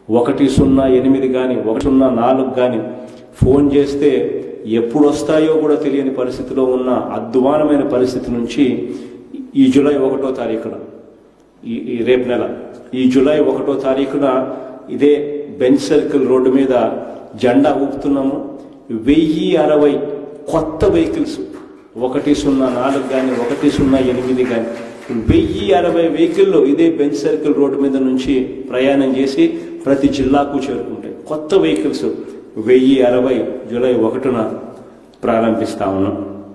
ఒకటి సున్నా ఎనిమిది కానీ ఒకటి సున్నా నాలుగు కానీ ఫోన్ చేస్తే ఎప్పుడు వస్తాయో కూడా తెలియని పరిస్థితిలో ఉన్న అధ్వానమైన పరిస్థితి నుంచి ఈ జూలై ఒకటో తారీఖున ఈ ఈ రేపు నెల ఈ జూలై ఒకటో తారీఖున ఇదే బెంచ్ సర్కిల్ రోడ్డు మీద జెండా ఊపుతున్నాము వెయ్యి అరవై కొత్త వెహికల్స్ ఒకటి సున్నా నాలుగు కానీ ఒకటి సున్నా ఎనిమిది కానీ వెయ్యి అరవై వెహికల్లో ఇదే బెంచ్ సర్కిల్ రోడ్డు మీద నుంచి ప్రయాణం చేసి ప్రతి జిల్లాకు చేరుకుంటాయి కొత్త వెహికల్స్ వెయ్యి అరవై జూలై ఒకటిన ప్రారంభిస్తా ఉన్నాం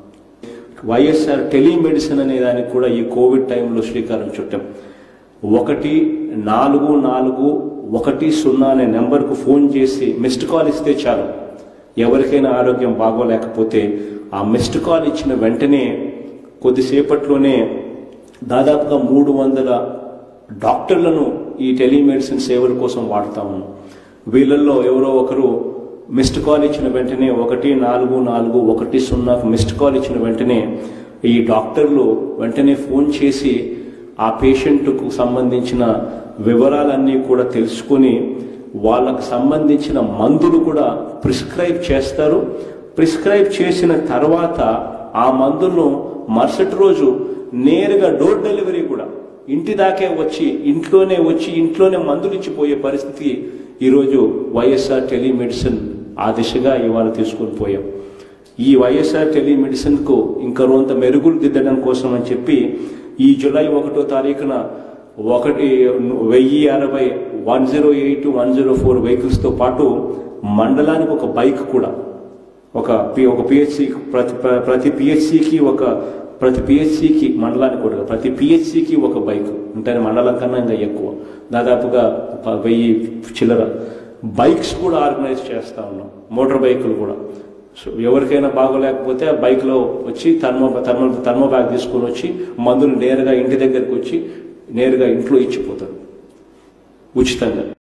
వైఎస్ఆర్ టెలిమెడిసిన్ అనే దానికి కూడా ఈ కోవిడ్ టైంలో శ్రీకారం చుట్టాం ఒకటి నాలుగు నాలుగు ఒకటి సున్నా అనే నెంబర్కు ఫోన్ చేసి మిస్డ్ కాల్ ఇస్తే చాలు ఎవరికైనా ఆరోగ్యం బాగోలేకపోతే ఆ మిస్డ్ కాల్ ఇచ్చిన వెంటనే కొద్దిసేపట్లోనే దాదాపుగా మూడు వందల డాక్టర్లను ఈ టెలిమెడిసిన్ సేవల కోసం వాడుతా ఉన్నాం వీళ్ళల్లో ఎవరో ఒకరు మిస్డ్ కాల్ ఇచ్చిన వెంటనే ఒకటి నాలుగు నాలుగు ఒకటి సున్నాకు మిస్డ్ కాల్ ఇచ్చిన వెంటనే ఈ డాక్టర్లు వెంటనే ఫోన్ చేసి ఆ పేషెంట్కు సంబంధించిన వివరాలన్నీ కూడా తెలుసుకొని వాళ్ళకు సంబంధించిన మందులు కూడా ప్రిస్క్రైబ్ చేస్తారు ప్రిస్క్రైబ్ చేసిన తర్వాత ఆ మందులను మరుసటి రోజు నేరుగా డోర్ డెలివరీ కూడా ఇంటి దాకే వచ్చి ఇంట్లోనే వచ్చి ఇంట్లోనే మందులు ఇచ్చిపోయే పరిస్థితి ఈరోజు వైఎస్ఆర్ టెలిమెడిసిన్ ఆ దిశగా ఇవాళ తీసుకొని పోయాం ఈ వైఎస్ఆర్ టెలిమెడిసిన్కు ఇంకా కొంత మెరుగులు దిద్దడం కోసం అని చెప్పి ఈ జూలై ఒకటో తారీఖున ఒకటి వెయ్యి అరవై one zero eight one zero four వెహికల్స్తో పాటు మండలానికి ఒక బైక్ కూడా ఒక పి- ఒక పిహెచ్సి ప్రతి ప్ర- ప్రతి పిహెచ్సికి ఒక ప్రతి పిహెచ్సికి మండలానికి కూడా కాదు, ప్రతి పిహెచ్సికి ఒక బైక్ అంటే మండలం కన్నా ఇంకా ఎక్కువ దాదాపుగా ప- వెయ్యి చిల్లర బైక్స్ కూడా ఆర్గనైజ్ చేస్తా ఉన్నాం మోటార్ బైకులు కూడా సో ఎవరికైనా బాగోలేకపోతే ఆ బైక్లో వచ్చి థర్మో థర్మో థర్మో బ్యాగ్ తీసుకొని వచ్చి మందులు నేరుగా ఇంటి దగ్గరికి వచ్చి నేరుగా ఇంట్లో ఇచ్చిపోతారు ఉచితంగా